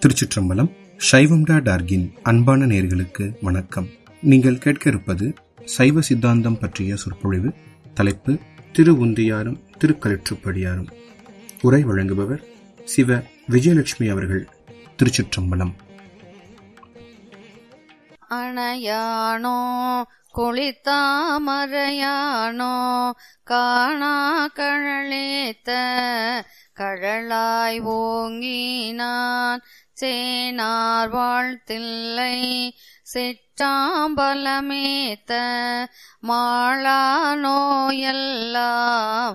திருச்சிற்றம்பலம் சைவம்டா டார்கின் அன்பான நேர்களுக்கு வணக்கம் நீங்கள் கேட்க இருப்பது சைவ சித்தாந்தம் பற்றிய சொற்பொழிவு தலைப்பு திரு உந்தியாரும் திருக்கலிற்றுப்படியாரும் உரை வழங்குபவர் சிவ விஜயலட்சுமி அவர்கள் திருச்சிற்றம்பலம் அணையானோ குளித்தாமறையானோ காணா கழலேத்த கழலாய் ஓங்கினான் சேனார் வாழ்த்தில்லை சிற்றாம்பலமேத்த மாளா நோயெல்லாம்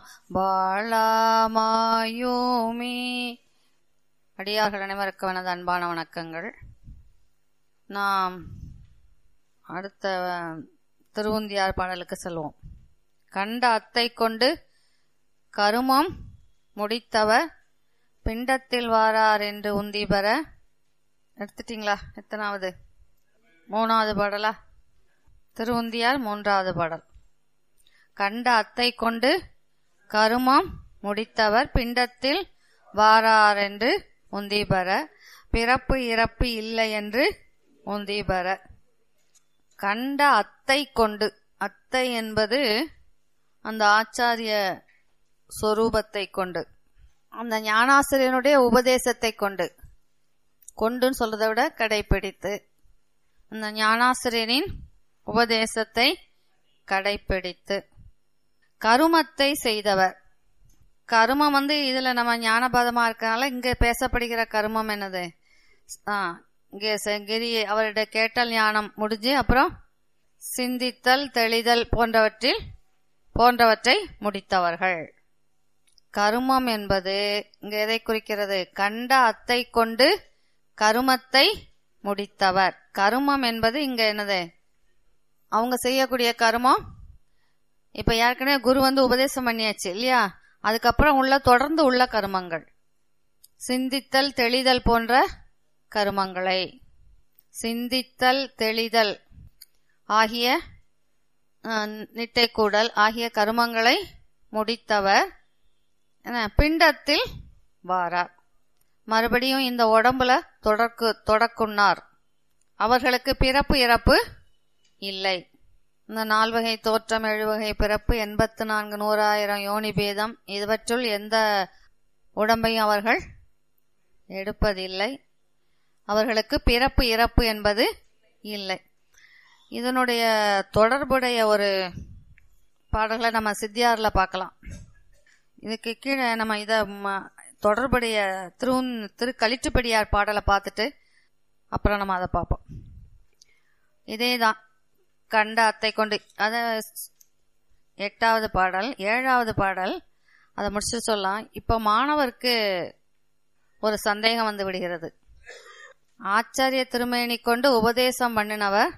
வாழாமாயோமே அடியார்கள் அனைவருக்கு எனது அன்பான வணக்கங்கள் நாம் அடுத்த திருவுந்தியார் பாடலுக்கு செல்வோம் கண்ட அத்தை கொண்டு கருமம் முடித்தவர் பிண்டத்தில் வாரார் என்று உந்தி பெற எடுத்துட்டீங்களா எத்தனாவது மூணாவது பாடலா திருவுந்தியார் மூன்றாவது பாடல் கண்ட அத்தை கொண்டு கருமம் முடித்தவர் பிண்டத்தில் வாரார் என்று உந்தி பெற பிறப்பு இறப்பு இல்லை என்று உந்தி பெற கண்ட அத்தை கொண்டு அத்தை என்பது அந்த ஆச்சாரிய சொரூபத்தை கொண்டு அந்த ஞானாசிரியனுடைய உபதேசத்தை கொண்டு கொண்டுன்னு சொல்றதை விட கடைபிடித்து அந்த ஞானாசிரியனின் உபதேசத்தை கடைபிடித்து கருமத்தை செய்தவர் கருமம் வந்து இதுல நம்ம ஞானபாதமா இருக்கனால இங்க பேசப்படுகிற கருமம் என்னது ஆ இங்கே கிரி அவருடைய கேட்டல் ஞானம் முடிஞ்சு அப்புறம் சிந்தித்தல் தெளிதல் போன்றவற்றில் போன்றவற்றை முடித்தவர்கள் கருமம் என்பது இங்க எதை குறிக்கிறது கண்ட அத்தை கொண்டு கருமத்தை முடித்தவர் கருமம் என்பது இங்க என்னது அவங்க செய்யக்கூடிய கருமம் இப்ப ஏற்கனவே குரு வந்து உபதேசம் பண்ணியாச்சு இல்லையா அதுக்கப்புறம் உள்ள தொடர்ந்து உள்ள கருமங்கள் சிந்தித்தல் தெளிதல் போன்ற கருமங்களை சிந்தித்தல் தெளிதல் ஆகிய நிட்டைக்கூடல் ஆகிய கருமங்களை முடித்தவர் பிண்டத்தில் வாரார் மறுபடியும் இந்த உடம்புல தொடக்கு தொடக்குன்னார் அவர்களுக்கு பிறப்பு இறப்பு இல்லை இந்த நால்வகை தோற்றம் எழுவகை பிறப்பு எண்பத்து நான்கு நூறாயிரம் யோனி பேதம் இவற்றுள் எந்த உடம்பையும் அவர்கள் எடுப்பதில்லை அவர்களுக்கு பிறப்பு இறப்பு என்பது இல்லை இதனுடைய தொடர்புடைய ஒரு பாடல்களை நம்ம சித்தியாரில் பார்க்கலாம் இதுக்கு கீழே நம்ம இதை தொடர்புடைய திரு திரு கலிற்றுப்படியார் பாடலை பார்த்துட்டு அப்புறம் நம்ம அதை பார்ப்போம் இதே தான் கண்ட அத்தை கொண்டு அத எட்டாவது பாடல் ஏழாவது பாடல் அதை முடிச்சு சொல்லலாம் இப்போ மாணவருக்கு ஒரு சந்தேகம் வந்து விடுகிறது ஆச்சாரிய திருமேனி கொண்டு உபதேசம் பண்ணினவர்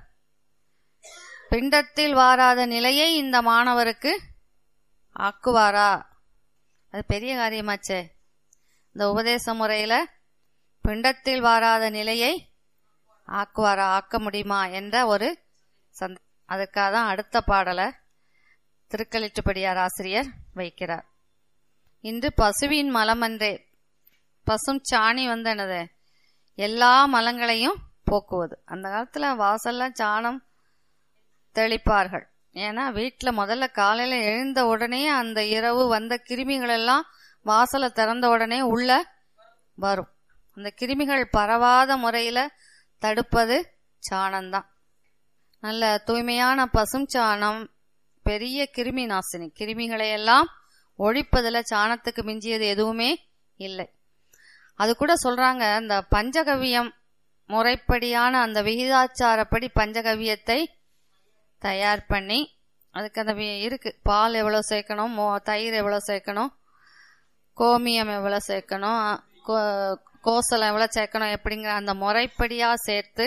பிண்டத்தில் வாராத நிலையை இந்த மாணவருக்கு ஆக்குவாரா அது பெரிய காரியமாச்சே இந்த உபதேச முறையில பிண்டத்தில் வாராத நிலையை ஆக்குவாரா ஆக்க முடியுமா என்ற ஒரு சந்த அதுக்காக தான் அடுத்த பாடலை திருக்கலிட்டுப்படியார் ஆசிரியர் வைக்கிறார் இன்று பசுவின் மலமன்றே பசும் சாணி வந்து என்னது எல்லா மலங்களையும் போக்குவது அந்த காலத்துல வாசல்ல சாணம் தெளிப்பார்கள் ஏன்னா வீட்டில் முதல்ல காலையில எழுந்த உடனே அந்த இரவு வந்த கிருமிகள் எல்லாம் வாசலை திறந்த உடனே உள்ள வரும் அந்த கிருமிகள் பரவாத முறையில தடுப்பது சாணம்தான் நல்ல தூய்மையான பசும் சாணம் பெரிய கிருமி நாசினி கிருமிகளை எல்லாம் ஒழிப்பதில் சாணத்துக்கு மிஞ்சியது எதுவுமே இல்லை அது கூட சொல்றாங்க இந்த பஞ்சகவியம் முறைப்படியான அந்த விகிதாச்சாரப்படி பஞ்சகவியத்தை தயார் பண்ணி அதுக்கு அந்த இருக்கு பால் எவ்வளோ சேர்க்கணும் மோ தயிர் எவ்வளோ சேர்க்கணும் கோமியம் எவ்வளோ சேர்க்கணும் கோசலம் எவ்வளோ சேர்க்கணும் எப்படிங்கிற அந்த முறைப்படியாக சேர்த்து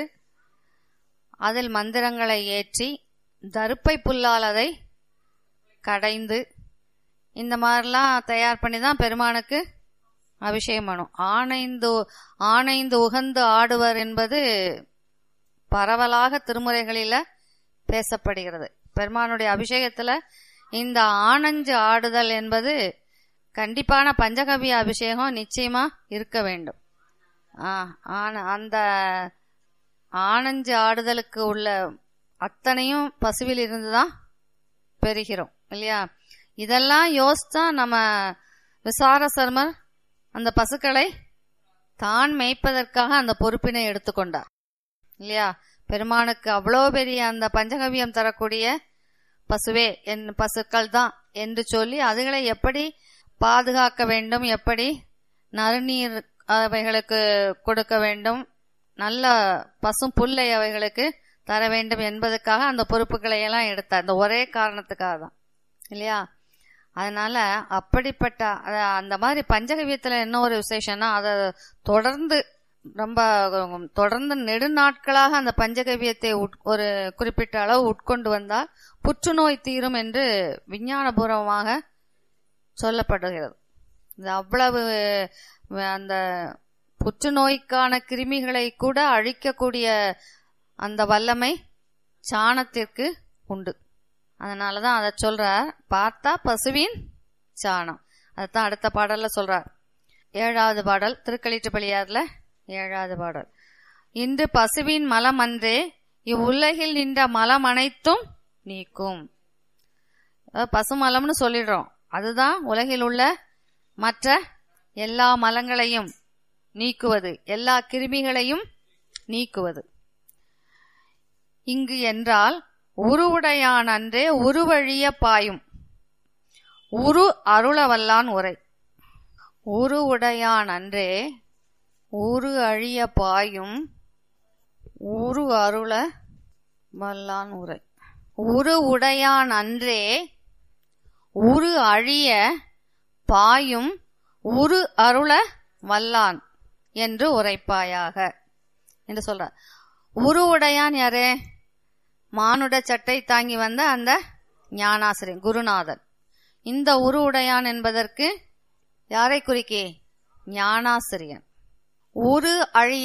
அதில் மந்திரங்களை ஏற்றி தருப்பை புல்லால் அதை கடைந்து இந்த மாதிரிலாம் தயார் பண்ணி தான் பெருமானுக்கு அபிஷேகம் பண்ணும் ஆனைந்து ஆனைந்து உகந்து ஆடுவர் என்பது பரவலாக திருமுறைகளில பேசப்படுகிறது பெருமானுடைய அபிஷேகத்துல இந்த ஆனஞ்சு ஆடுதல் என்பது கண்டிப்பான பஞ்சகவிய அபிஷேகம் நிச்சயமா இருக்க வேண்டும் ஆ, ஆன- அந்த ஆனஞ்சு ஆடுதலுக்கு உள்ள அத்தனையும் பசுவில் இருந்துதான் பெறுகிறோம் இல்லையா இதெல்லாம் யோசிச்சா நம்ம விசார சர்மர் அந்த பசுக்களை தான் மேய்ப்பதற்காக அந்த பொறுப்பினை எடுத்துக்கொண்டார் இல்லையா பெருமானுக்கு அவ்வளோ பெரிய அந்த பஞ்சகவியம் தரக்கூடிய பசுவே என் பசுக்கள் தான் என்று சொல்லி அதுகளை எப்படி பாதுகாக்க வேண்டும் எப்படி நறுநீர் அவைகளுக்கு கொடுக்க வேண்டும் நல்ல பசும் புல்லை அவைகளுக்கு தர வேண்டும் என்பதற்காக அந்த பொறுப்புகளை எல்லாம் எடுத்தார் இந்த ஒரே காரணத்துக்காக தான் இல்லையா அதனால அப்படிப்பட்ட அத- அந்த மாதிரி பஞ்சகவியத்துல என்ன ஒரு விசேஷம்னா அதை தொடர்ந்து ரொம்ப தொடர்ந்து நெடுநாட்களாக அந்த பஞ்சகவியத்தை உட்- ஒரு குறிப்பிட்ட அளவு உட்கொண்டு வந்தால் புற்றுநோய் தீரும் என்று விஞ்ஞானபூர்வமாக சொல்லப்படுகிறது இது அவ்வளவு அஹ், அந்த புற்றுநோய்க்கான கிருமிகளை கூட அழிக்கக்கூடிய அந்த வல்லமை சாணத்திற்கு உண்டு அதனாலதான் அதை சொல்றார் பார்த்தா பசுவின் சாணம் அதைத்தான் அடுத்த பாடல்ல சொல்றார் ஏழாவது பாடல் திருக்களிட்டுப்பள்ளியார்ல ஏழாவது பாடல் இன்று பசுவின் மலம் அன்றே இவ்வுலகில் நின்ற மலம் அனைத்தும் நீக்கும் அதாவது பசுமலம்னு சொல்லிடுறோம் அதுதான் உலகில் உள்ள மற்ற எல்லா மலங்களையும் நீக்குவது எல்லா கிருமிகளையும் நீக்குவது இங்கு என்றால் உருவுடையான் அன்றே உருவழிய பாயும் உரு அருளவல்லான் உரை உருவுடையான் அன்றே உரு அழிய பாயும் உரு அருள வல்லான் உரை உரு உடையான் அன்றே உரு அழிய பாயும் உரு அருள வல்லான் என்று உரைப்பாயாக என்று சொல்றார் உரு உடையான் யாரு மானுட சட்டை தாங்கி வந்த அந்த ஞானாசிரியன் குருநாதன் இந்த உரு உடையான் என்பதற்கு யாரை குறிக்கி ஞானாசிரியன் உரு அழிய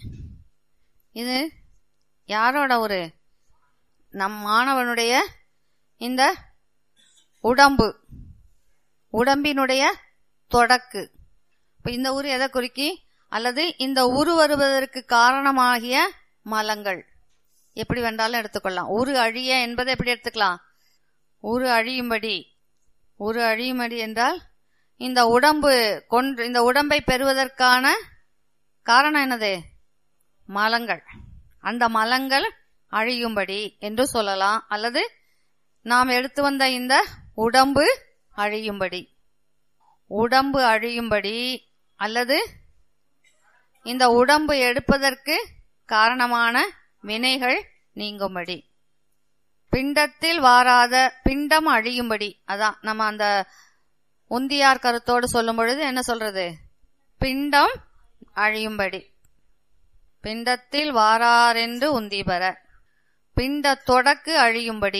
இது யாரோட ஒரு நம் மாணவனுடைய இந்த உடம்பு உடம்பினுடைய தொடக்கு இப்ப இந்த உரு எதை குறிக்கி அல்லது இந்த உரு வருவதற்கு காரணமாகிய மலங்கள் எப்படி வேண்டாலும் எடுத்துக்கொள்ளலாம் உரு அழிய என்பதை எப்படி எடுத்துக்கலாம் உரு அழியும்படி உரு அழியும்படி என்றால் இந்த உடம்பு கொன்று இந்த உடம்பை பெறுவதற்கான காரணம் என்னது மலங்கள் அந்த மலங்கள் அழியும்படி என்று சொல்லலாம் அல்லது நாம் எடுத்து வந்த இந்த உடம்பு அழியும்படி உடம்பு அழியும்படி அல்லது இந்த உடம்பு எடுப்பதற்கு காரணமான வினைகள் நீங்கும்படி பிண்டத்தில் வாராத பிண்டம் அழியும்படி அதான் நம்ம அந்த உந்தியார் கருத்தோடு சொல்லும் பொழுது என்ன சொல்றது பிண்டம் அழியும்படி பிண்டத்தில் வாராரென்று உந்திபர பிண்ட தொடக்கு அழியும்படி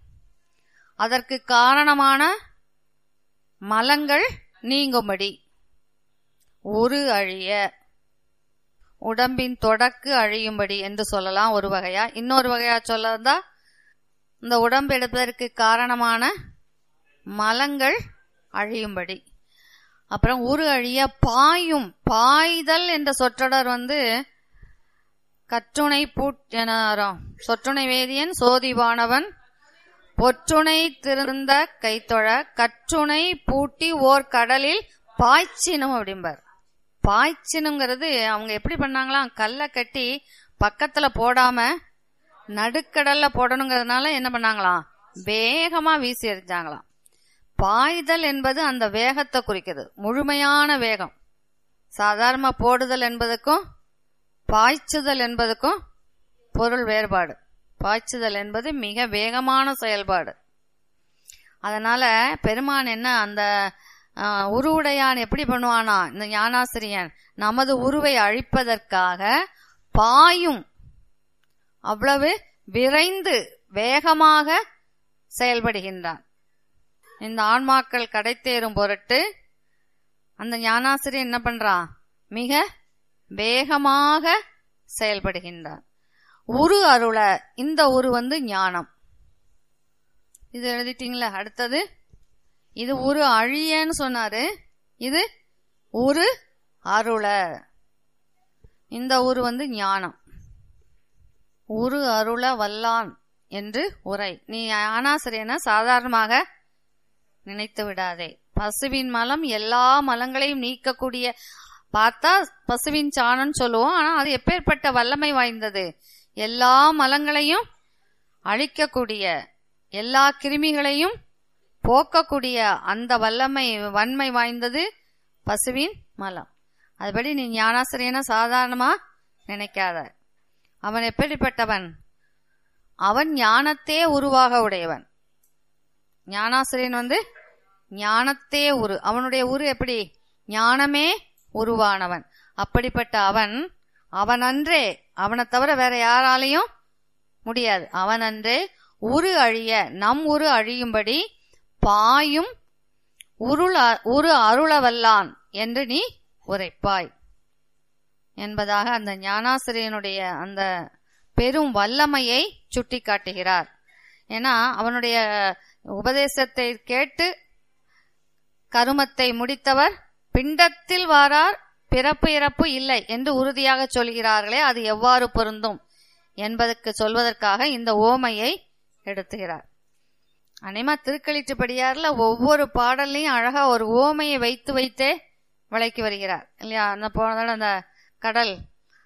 அதற்கு காரணமான மலங்கள் நீங்கும்படி ஒரு அழிய உடம்பின் தொடக்கு அழியும்படி என்று சொல்லலாம் ஒரு வகையா இன்னொரு வகையா சொல்லதா இந்த உடம்பு எடுப்பதற்கு காரணமான மலங்கள் அழியும்படி அப்புறம் உரு அழிய பாயும் பாய்தல் என்ற சொற்றொடர் வந்து கற்றுணை பூட் என வரும். சொற்றுணை வேதியன் சோதிவானவன் பொற்றுணை திருந்த கைத்தொழ கற்றுணை பூட்டி ஓர் கடலில் பாய்ச்சினும் அப்படிம்பார் பாய்ச்சினுங்கிறது அவங்க எப்படி பண்ணாங்களாம் கல்லை கட்டி பக்கத்துல போடாம நடுக்கடல்ல போடணுங்கிறதுனால என்ன பண்ணாங்களாம் வேகமா வீசி எறிஞ்சாங்களாம் பாய்தல் என்பது அந்த வேகத்தை குறிக்கிறது முழுமையான வேகம் சாதாரண போடுதல் என்பதுக்கும் பாய்ச்சுதல் என்பதுக்கும் பொருள் வேறுபாடு பாய்ச்சுதல் என்பது மிக வேகமான செயல்பாடு அதனால பெருமான் என்ன அந்த ஆஹ், உருவுடையான் எப்படி பண்ணுவானா இந்த ஞானாசிரியன் நமது உருவை அழிப்பதற்காக பாயும் அவ்வளவு விரைந்து வேகமாக செயல்படுகின்றான் இந்த ஆன்மாக்கள் கடைத்தேறும் பொருட்டு அந்த ஞானாசிரியர் என்ன பண்றான் மிக வேகமாக செயல்படுகின்றான் உரு அருள இந்த உரு வந்து ஞானம் இது எழுதிட்டீங்களா அடுத்தது இது உரு அழியன்னு சொன்னாரு இது உரு அருள இந்த ஊர் வந்து ஞானம் உரு அருள வல்லான் என்று உரை நீ ஞானாசிரியன சாதாரணமாக நினைத்து விடாதே பசுவின் மலம் எல்லா மலங்களையும் நீக்கக்கூடிய பார்த்தா பசுவின் சாணம் சொல்லுவோம் ஆனா அது எப்பேற்பட்ட வல்லமை வாய்ந்தது எல்லா மலங்களையும் அழிக்கக்கூடிய எல்லா கிருமிகளையும் போக்கக்கூடிய அந்த வல்லமை வன்மை வாய்ந்தது பசுவின் மலம் அதுபடி நீ ஞானாசிரியன சாதாரணமா நினைக்காத அவன் எப்படிப்பட்டவன் அவன் ஞானத்தே உருவாக உடையவன் ஞானாசிரியன் வந்து ஞானத்தே உரு அவனுடைய உரு எப்படி ஞானமே உருவானவன் அப்படிப்பட்ட அவன் அவனன்றே அவனை தவிர வேற யாராலையும் முடியாது அவனன்றே உரு அழிய நம் உரு அழியும்படி பாயும் உருள உரு அருளவல்லான் என்று நீ உரைப்பாய் என்பதாக அந்த ஞானாசிரியனுடைய அந்த பெரும் வல்லமையை சுட்டிக்காட்டுகிறார் ஏன்னா அவனுடைய உபதேசத்தை கேட்டு கருமத்தை முடித்தவர் பிண்டத்தில் வாரார் பிறப்பு இறப்பு இல்லை என்று உறுதியாக சொல்கிறார்களே அது எவ்வாறு பொருந்தும் என்பதற்கு சொல்வதற்காக இந்த ஓமையை எடுத்துகிறார் அனிமா திருக்களிட்டுப்படியார்ல ஒவ்வொரு பாடல்லையும் அழகா ஒரு ஓமையை வைத்து வைத்தே விளக்கி வருகிறார் இல்லையா அந்த போன தடவை அந்த கடல்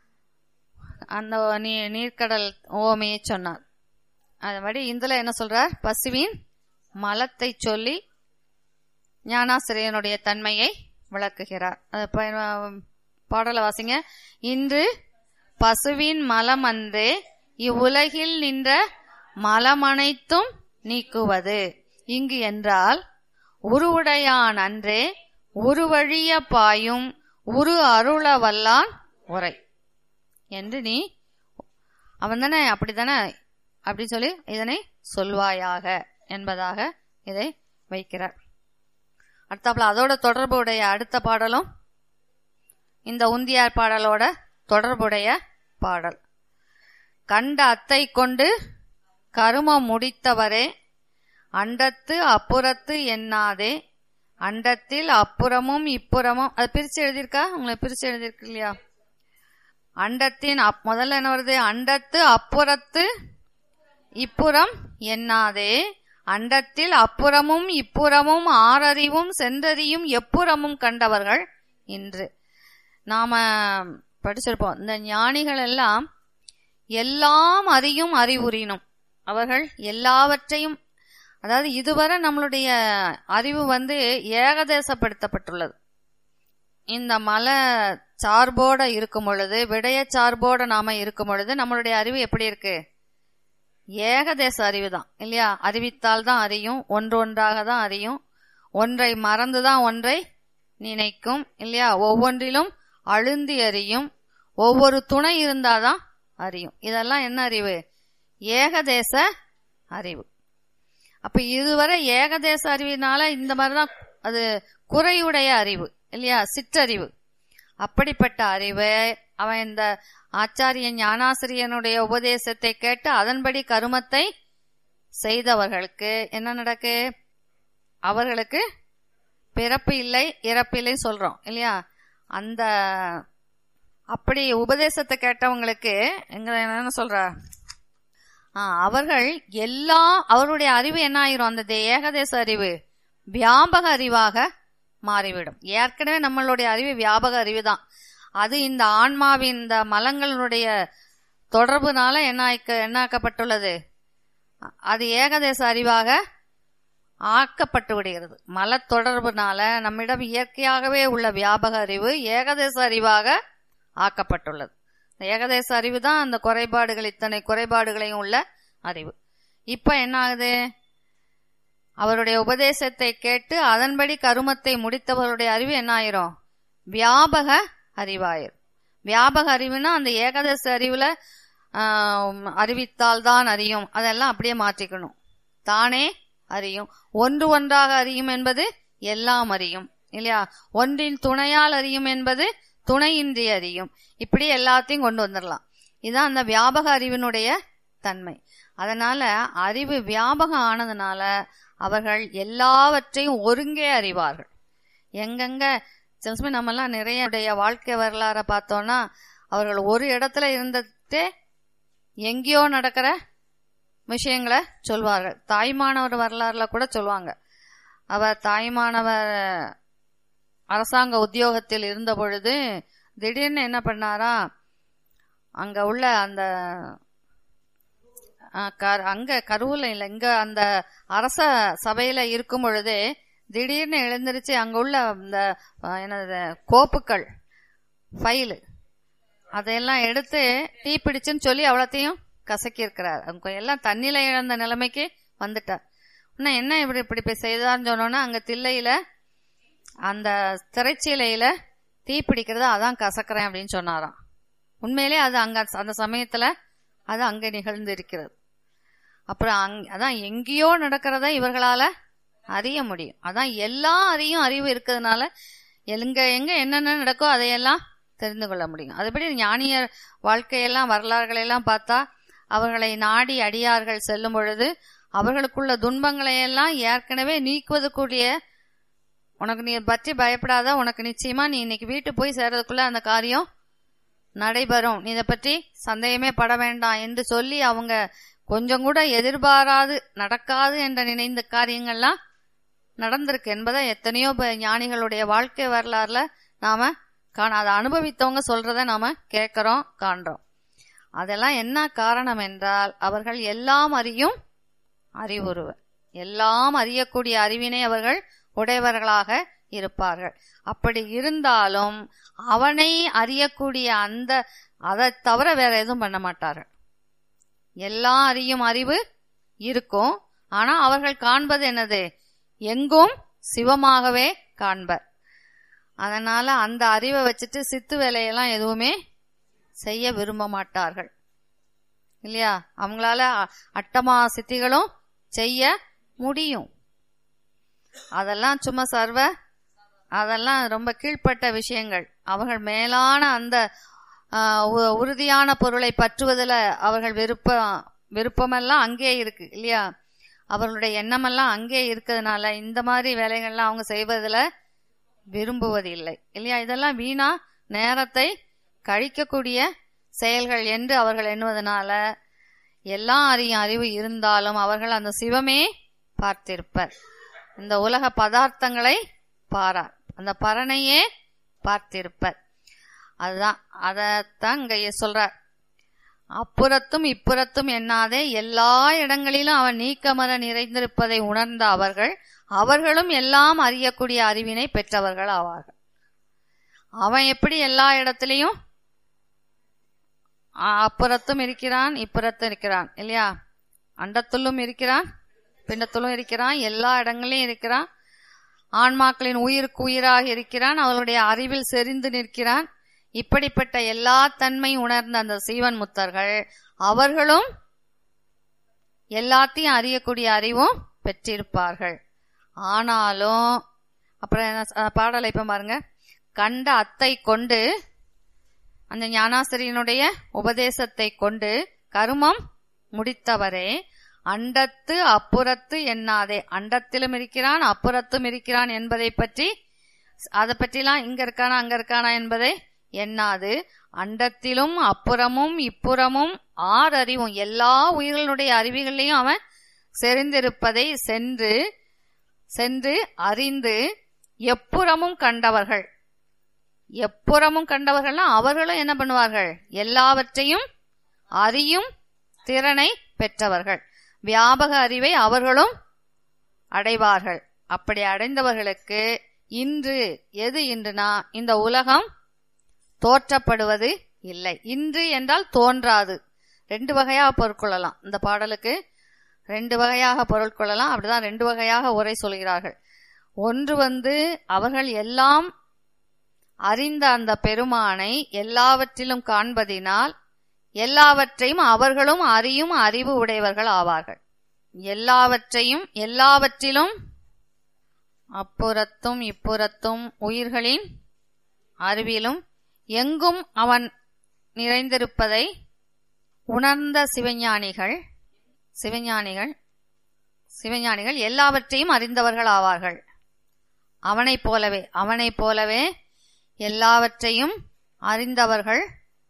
அந்த நீ நீர்க்கடல் ஓமையை சொன்னார் அதுபடி இதுல என்ன சொல்றார் பசுவின் மலத்தை சொல்லி ஞானாசிரியனுடைய தன்மையை விளக்குகிறார் அது ப- பாடலை வாசிங்க இன்று பசுவின் மலம் அன்றே இவ்வுலகில் நின்ற மலமனைத்தும் நீக்குவது இங்கு என்றால் உருவுடையான் அன்றே உருவழிய பாயும் உரு அருள வல்லான் உரை என்று நீ அவன் தானே அப்படித்தானே அப்படி சொல்லி இதனை சொல்வாயாக என்பதாக இதை வைக்கிறார் அடுத்தாப்புல அதோட தொடர்புடைய அடுத்த பாடலும் இந்த உந்தியார் பாடலோட தொடர்புடைய பாடல் கண்ட அத்தை கொண்டு கருமம் முடித்தவரே அண்டத்து அப்புறத்து எண்ணாதே அண்டத்தில் அப்புறமும் இப்புறமும் அது பிரிச்சு எழுதியிருக்கா உங்களுக்கு பிரிச்சு எழுதியிருக்கு இல்லையா அண்டத்தின் அப்- முதல்ல என்ன வருது அண்டத்து அப்புறத்து இப்புறம் எண்ணாதே அண்டத்தில் அப்புறமும் இப்புறமும் ஆறறிவும் சென்றறியும் எப்புறமும் கண்டவர்கள் இன்று நாம படிச்சிருப்போம் இந்த ஞானிகள் எல்லாம் எல்லாம் அறியும் அறிவுறினும் அவர்கள் எல்லாவற்றையும் அதாவது இதுவரை நம்மளுடைய அறிவு வந்து ஏகதேசப்படுத்தப்பட்டுள்ளது இந்த மலை சார்போட இருக்கும் பொழுது விடய சார்போட நாம இருக்கும் பொழுது நம்மளுடைய அறிவு எப்படி இருக்கு ஏகதேச அறிவு தான் இல்லையா அறிவித்தால் தான் அறியும் ஒன்று ஒன்றாக தான் அறியும் ஒன்றை மறந்து தான் ஒன்றை நினைக்கும் இல்லையா ஒவ்வொன்றிலும் அழுந்தி அறியும் ஒவ்வொரு துணை இருந்தாதான் அறியும் இதெல்லாம் என்ன அறிவு ஏகதேச அறிவு அப்ப இதுவரை ஏகதேச அறிவினால இந்த மாதிரிதான் அது குறையுடைய அறிவு இல்லையா சிற்றறிவு அப்படிப்பட்ட அறிவு அவன் இந்த ஆச்சாரியன் ஞானாசிரியனுடைய உபதேசத்தை கேட்டு அதன்படி கருமத்தை செய்தவர்களுக்கு என்ன நடக்கு அவர்களுக்கு பிறப்பு இல்லை இறப்பு இல்லை சொல்றோம் இல்லையா அந்த அப்படி உபதேசத்தை கேட்டவங்களுக்கு எங்க என்ன சொல்ற ஆ, அவர்கள் எல்லா அவருடைய அறிவு என்ன ஆயிரும் அந்த தே- ஏகதேச அறிவு வியாபக அறிவாக மாறிவிடும் ஏற்கனவே நம்மளுடைய அறிவு வியாபக அறிவு தான் அது இந்த ஆன்மாவின் இந்த மலங்களுடைய தொடர்புனால என்ன ஆக்க- என்ன ஆக்கப்பட்டுள்ளது அ- அது ஏகதேச அறிவாக ஆக்கப்பட்டு விடுகிறது மல தொடர்புனால நம்மிடம் இயற்கையாகவே உள்ள வியாபக அறிவு ஏகதேச அறிவாக ஆக்கப்பட்டுள்ளது இந்த ஏகதேச அறிவு தான் அந்த குறைபாடுகள் இத்தனை குறைபாடுகளையும் உள்ள அறிவு இப்ப என்ன ஆகுது அவருடைய உபதேசத்தை கேட்டு அதன்படி கருமத்தை முடித்தவருடைய அறிவு என்ன ஆயிரும் வியாபக அறிவாயிரும் வியாபக அறிவுனா அந்த ஏகதேச அறிவுல ஆம், அறிவித்தால் தான் அறியும் அதெல்லாம் அப்படியே மாற்றிக்கணும் தானே அறியும் ஒன்று ஒன்றாக அறியும் என்பது எல்லாம் அறியும் இல்லையா ஒன்றின் துணையால் அறியும் என்பது துணையின்றி அறியும் இப்படி எல்லாத்தையும் கொண்டு வந்துடலாம் இதுதான் அந்த வியாபக அறிவினுடைய தன்மை அதனால அறிவு வியாபகம் ஆனதுனால அவர்கள் எல்லாவற்றையும் ஒருங்கே அறிவார்கள் எங்கெங்க சில சமயம் நம்மெல்லாம் நிறைய உடைய வாழ்க்கை வரலாற பார்த்தோம்னா அவர்கள் ஒரு இடத்துல இருந்துட்டே எங்கேயோ நடக்கிற விஷயங்களை சொல்வார்கள் தாய்மானவர் வரலாறுல கூட சொல்லுவாங்க அவர் தாய்மானவர் அரசாங்க உத்தியோகத்தில் இருந்த பொழுது திடீர்னு என்ன பண்ணாரா அங்க உள்ள அந்த அஹ், கர்- அங்க கருவூல இல்ல இங்க அந்த அரச சபையில இருக்கும் பொழுதே திடீர்னு எழுந்திருச்சு அங்க உள்ள இந்த அஹ், என்னது கோப்புக்கள் ஃபைலு அதையெல்லாம் எடுத்து தீ பிடிச்சுன்னு சொல்லி அவ்வளோத்தையும் கசக்கி இருக்கிறார் அவங்க எல்லாம் தண்ணியில இழந்த நிலைமைக்கு வந்துட்டார் இன்னும் என்ன இப்படி இப்படி போய் செய்தார்னு சொன்னோன்னா அங்க தில்லையில அந்த திரைச்சீலையில தீ பிடிக்கிறத அதான் கசக்கிறேன் அப்படின்னு சொன்னாராம் உண்மையிலே அது அங்க அந்த சமயத்துல அது அங்க நிகழ்ந்து இருக்கிறது அப்புறம் அங் அதான் எங்கேயோ நடக்கிறத இவர்களால அறிய முடியும் அதான் எல்லா அறியும் அறிவு இருக்கிறதுனால எங்க எங்க என்னென்ன நடக்கோ அதையெல்லாம் தெரிந்து கொள்ள முடியும் அதுபடி ஞானியர் வாழ்க்கையெல்லாம் வரலாறுகளை எல்லாம் பார்த்தா அவர்களை நாடி அடியார்கள் செல்லும் பொழுது அவர்களுக்குள்ள துன்பங்களை எல்லாம் ஏற்கனவே நீக்குவதற்குரிய உனக்கு நீ பற்றி பயப்படாத உனக்கு நிச்சயமா நீ இன்னைக்கு வீட்டு போய் சேர்றதுக்குள்ள அந்த காரியம் நடைபெறும் நீ இதை பற்றி சந்தேகமே பட வேண்டாம் என்று சொல்லி அவங்க கொஞ்சம் கூட எதிர்பாராது நடக்காது என்ற நினைந்த காரியங்கள்லாம் நடந்திருக்கு என்பதை எத்தனையோ ப- ஞானிகளுடைய வாழ்க்கை வரலாறுல நாம காண அதை அனுபவித்தவங்க சொல்றத நாம கேட்கிறோம் காண்றோம் அதெல்லாம் என்ன காரணம் என்றால் அவர்கள் எல்லாம் அறியும் அறிவுருவர் எல்லாம் அறியக்கூடிய அறிவினை அவர்கள் உடையவர்களாக இருப்பார்கள் அப்படி இருந்தாலும் அவனை அறியக்கூடிய அந்த அதை தவிர வேற எதுவும் பண்ண மாட்டார்கள் எல்லாம் அறியும் அறிவு இருக்கும் ஆனா அவர்கள் காண்பது என்னது எங்கும் சிவமாகவே காண்பர் அதனால அந்த அறிவை வச்சுட்டு சித்து வேலையெல்லாம் எதுவுமே செய்ய விரும்ப மாட்டார்கள் இல்லையா அவங்களால அ- அட்டமா சித்திகளும் செய்ய முடியும் அதெல்லாம் சும்மா சர்வ அதெல்லாம் ரொம்ப கீழ்ப்பட்ட விஷயங்கள் அவர்கள் மேலான அந்த ஆ, உ- உறுதியான பொருளை பற்றுவதில் அவர்கள் விருப்பம் விருப்பமெல்லாம் அங்கே இருக்கு இல்லையா அவர்களுடைய எண்ணமெல்லாம் அங்கே இருக்கிறதுனால இந்த மாதிரி வேலைகள்லாம் அவங்க செய்வதில் விரும்புவதில்லை இல்லையா இதெல்லாம் வீணா நேரத்தை கழிக்கக்கூடிய செயல்கள் என்று அவர்கள் எண்ணுவதனால எல்லா அறியும் அறிவு இருந்தாலும் அவர்கள் அந்த சிவமே பார்த்திருப்பர் இந்த உலக பதார்த்தங்களை பாரார் அந்த பரனையே பார்த்திருப்பர் அதுதான் அதத்தான் இங்க சொல்றார் அப்புறத்தும் இப்புறத்தும் எண்ணாதே எல்லா இடங்களிலும் அவன் நீக்கமர நிறைந்திருப்பதை உணர்ந்த அவர்கள் அவர்களும் எல்லாம் அறியக்கூடிய அறிவினை பெற்றவர்கள் ஆவார்கள் அவன் எப்படி எல்லா இடத்திலையும் அ- அப்புறத்தும் இருக்கிறான் இப்புறத்தும் இருக்கிறான் இல்லையா அண்டத்துள்ளும் இருக்கிறான் பிண்டத்துள்ளும் இருக்கிறான் எல்லா இடங்களிலும் இருக்கிறான் ஆன்மாக்களின் உயிருக்கு உயிராக இருக்கிறான் அவர்களுடைய அறிவில் செறிந்து நிற்கிறான் இப்படிப்பட்ட எல்லா தன்மை உணர்ந்த அந்த சீவன் முத்தர்கள் அவர்களும் எல்லாத்தையும் அறியக்கூடிய அறிவும் பெற்றிருப்பார்கள் ஆனாலும் அப்புறம் என்ன சொ- பாடலை இப்ப பாருங்க கண்ட அத்தை கொண்டு அந்த ஞானாசிரியனுடைய உபதேசத்தை கொண்டு கருமம் முடித்தவரே அண்டத்து அப்புறத்து எண்ணாதே அண்டத்திலும் இருக்கிறான் அப்புறத்தும் இருக்கிறான் என்பதை பற்றி அதை பற்றிலாம் இங்க இருக்கானா அங்க இருக்கானா என்பதை எண்ணாது அண்டத்திலும் அப்புறமும் இப்புறமும் ஆறு அறிவும் எல்லா உயிர்களுடைய அறிவுகளையும் அவன் செறிந்திருப்பதை சென்று சென்று அறிந்து எப்புறமும் கண்டவர்கள் எப்புறமும் கண்டவர்கள்னா அவர்களும் என்ன பண்ணுவார்கள் எல்லாவற்றையும் அறியும் திறனை பெற்றவர்கள் வியாபக அறிவை அவர்களும் அடைவார்கள் அப்படி அடைந்தவர்களுக்கு இன்று எது இன்றுனா இந்த உலகம் தோற்றப்படுவது இல்லை இன்று என்றால் தோன்றாது ரெண்டு வகையாக பொருட்கொள்ளலாம் இந்த பாடலுக்கு ரெண்டு வகையாக பொருள் கொள்ளலாம் அப்படிதான் ரெண்டு வகையாக உரை சொல்கிறார்கள் ஒன்று வந்து அவர்கள் எல்லாம் அறிந்த அந்த பெருமானை எல்லாவற்றிலும் காண்பதினால் எல்லாவற்றையும் அவர்களும் அறியும் அறிவு உடையவர்கள் ஆவார்கள் எல்லாவற்றையும் எல்லாவற்றிலும் அப்புறத்தும் இப்புறத்தும் உயிர்களின் அறிவிலும் எங்கும் அவன் நிறைந்திருப்பதை உணர்ந்த சிவஞானிகள் சிவஞானிகள் சிவஞானிகள் எல்லாவற்றையும் அறிந்தவர்கள் ஆவார்கள் அவனைப் போலவே அவனைப் போலவே எல்லாவற்றையும் அறிந்தவர்கள்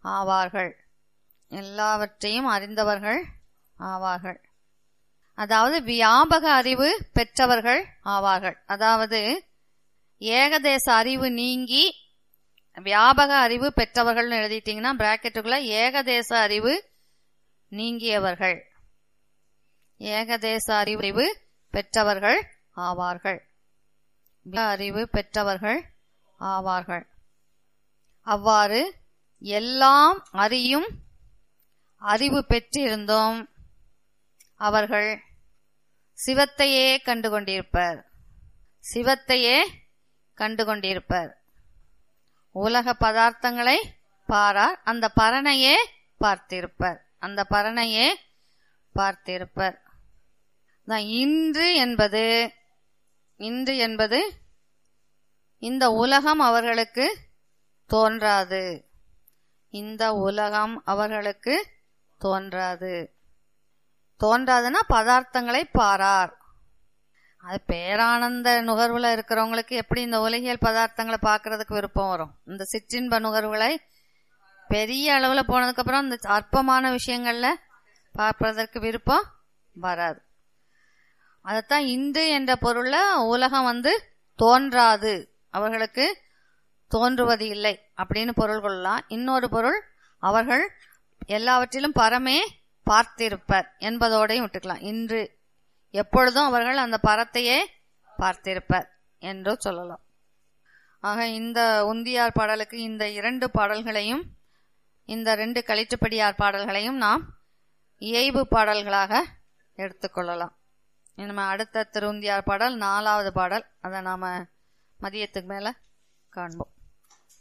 ஆவார்கள் எல்லாவற்றையும் அறிந்தவர்கள் ஆவார்கள் அதாவது வியாபக அறிவு பெற்றவர்கள் ஆவார்கள் அதாவது ஏகதேச அறிவு நீங்கி வியாபக அறிவு பெற்றவர்கள்னு எழுதிட்டீங்கன்னா பிராக்கெட்டுக்குள்ள ஏகதேச அறிவு நீங்கியவர்கள் ஏகதேச அறிவு பெற்றவர்கள் ஆவார்கள் அறிவு பெற்றவர்கள் ஆவார்கள் அவ்வாறு எல்லாம் அறியும் அறிவு பெற்றிருந்தோம் அவர்கள் சிவத்தையே கண்டு கொண்டிருப்பர் சிவத்தையே கண்டு கொண்டிருப்பர் உலக பதார்த்தங்களை பாரார் அந்த பரனையே பார்த்திருப்பர் அந்த பரனையே பார்த்திருப்பர் இன்று என்பது இன்று என்பது இந்த உலகம் அவர்களுக்கு தோன்றாது இந்த உலகம் அவர்களுக்கு தோன்றாது தோன்றாதுன்னா பதார்த்தங்களை பாரார் அது பேரானந்த நுகர்வுல இருக்கிறவங்களுக்கு எப்படி இந்த உலகியல் பதார்த்தங்களை பார்க்கறதுக்கு விருப்பம் வரும் இந்த சிற்றின்ப நுகர்வுகளை பெரிய அளவுல போனதுக்கு அப்புறம் இந்த அற்பமான விஷயங்கள்ல பார்ப்பதற்கு விருப்பம் வராது அதைத்தான் இந்து என்ற பொருள்ல உலகம் வந்து தோன்றாது அவர்களுக்கு தோன்றுவது இல்லை அப்படின்னு பொருள் கொள்ளலாம் இன்னொரு பொருள் அவர்கள் எல்லாவற்றிலும் பரமே பார்த்திருப்பர் என்பதோடையும் விட்டுக்கலாம் இன்று எப்பொழுதும் அவர்கள் அந்த பரத்தையே பார்த்திருப்பர் என்று சொல்லலாம் ஆக இந்த உந்தியார் பாடலுக்கு இந்த இரண்டு பாடல்களையும் இந்த ரெண்டு களிற்றுப்படியார் பாடல்களையும் நாம் இயைபு பாடல்களாக எடுத்துக்கொள்ளலாம் நம்ம அடுத்த திருவுந்தியார் பாடல் நாலாவது பாடல் அதை நாம மதியத்துக்கு மேல காண்போம்